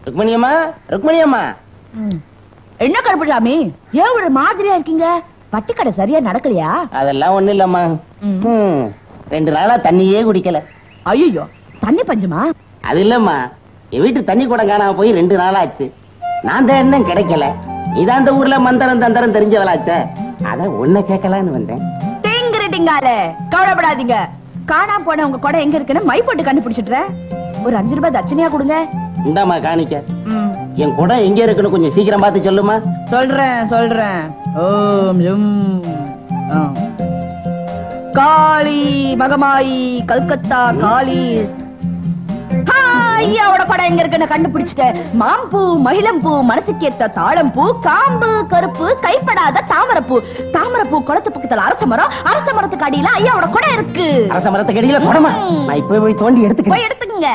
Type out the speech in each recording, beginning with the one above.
ருக்மணி அம்மா ருக்மணி அம்மா என்ன கருப்புசாமி ஏன் ஒரு மாதிரியா இருக்கீங்க பட்டி கடை சரியா நடக்கலையா அதெல்லாம் ஒண்ணு இல்லம்மா ம். ம், ரெண்டு நாளா தண்ணியே குடிக்கல ஐயோ தண்ணி பஞ்சமா அது இல்லம்மா என் வீட்டு தண்ணி குடம் காணாம போய் ரெண்டு நாள் ஆச்சு நான் தான் என்ன கிடைக்கல இதான் அந்த ஊர்ல மந்திரம் தந்திரம் தெரிஞ்சவளாச்சே அத உன்னை கேட்கலான்னு வந்தேன் தேங்குறீங்கால கவலைப்படாதீங்க காணாம போன உங்க கொடை எங்க இருக்குன்னு மை போட்டு கண்டுபிடிச்சிட்டுறேன் ஒரு அஞ்சு ரூபாய் தட்சணையா கொடுங்க இந்தாம்மா காணிக்க ம், என் குடம் எங்க இருக்குன்னு கொஞ்சம் சீக்கிரம் பார்த்து சொல்லுமா சொல்றேன் சொல்றேன் ஓம் ஜும் ஆ. காளி மகமாயி கல்கத்தா காளி ஆ, ஐயாவோட படம் எங்க இருக்குன்னு கண்டுபிடிச்சிட்டேன் மாம்பூ மகிழம்பூ மனசுக்கேத்த தாழம்பூ காம்பு கருப்பு கைப்படாத தாமரைப்பூ தாமரைப்பூ குளத்து பக்கத்துல அரச மரம் அரச மரத்துக்கு அடியில ஐயாவோட குடம் இருக்கு அரச மரத்துக்கு அடியில குடமா நான் இப்ப போய் தோண்டி போய் எடுத்துக்கிறேன் எடுத்துக்கங்க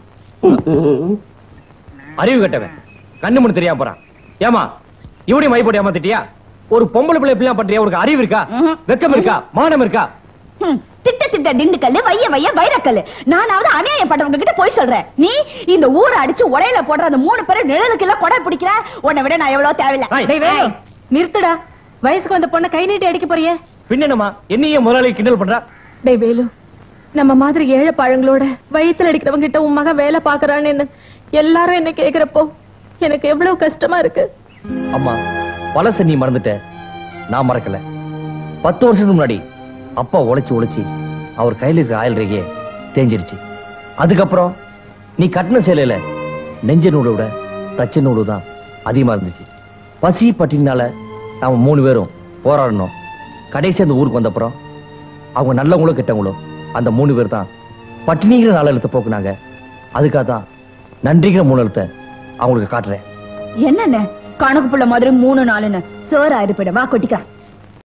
அறிவு கட்டவன் கண்ணு மணி தெரியாம போறான் ஏமா இவனையும் மை போட்டு ஏமாத்திட்டியா ஒரு பொம்பளை பிள்ளை இப்படிலாம் பண்றியா உனக்கு அறிவு இருக்கா ம்ஹும். வெக்கம் இருக்கா மானம் இருக்கா ஹம், திட்ட திட்ட திண்டுக்கல்லு வைய வைய வைரக்கல்லு நானாவது அநியாயம் பண்றவங்க கிட்ட போய் சொல்றேன் நீ இந்த ஊரை அடிச்சு உடையில போடுற அந்த மூணு பேரும் நிழலுக்கு எல்லாம் கொடை பிடிக்கிற உன்னை விட நான் எவ்வளவு தேவையில்லை ஏய். டேய் வேலு, நிறுத்துடா வயசுக்கு வந்த பொண்ணை கை நீட்டி அடிக்க போறியே பின்னமா என்னையே முதலாளி கிண்டல் பண்றா டேய் வேலு நம்ம மாதிரி ஏழை பழங்களோட வயித்துல அடிக்கிறவங்க கிட்ட உன் மகன் வேலை பாக்குறான்னு என்ன எல்லாரும் என்ன கேக்குறப்போ எனக்கு எவ்வளவு கஷ்டமா இருக்கு அம்மா பழச நீ மறந்துட்ட நான் மறக்கல பத்து வருஷத்துக்கு முன்னாடி அப்பா உழைச்சு உழைச்சு அவர் கையில இருக்க ஆயில் ரேகையே தேஞ்சிருச்சு அதுக்கப்புறம் நீ கட்டின சேலையில நெஞ்ச நூலை விட தச்ச நூடு தான் அதிகமா இருந்துச்சு பசி பட்டினால நாம மூணு பேரும் போராடணும் கடைசி அந்த ஊருக்கு வந்தப்புறம் அவங்க நல்லவங்களோ கெட்டவங்களோ அந்த மூணு பேர் தான் பட்டினிங்கிற நாலு எழுத்தை போக்குனாங்க அதுக்காக தான் நன்றிங்கிற மூணு எழுத்தை அவங்களுக்கு காட்டுறேன் என்னென்ன கணக்கு புள்ள மாதிரி மூணு நாளுன்னு சோறு அறுப்பிட வா கொட்டிக்கலாம்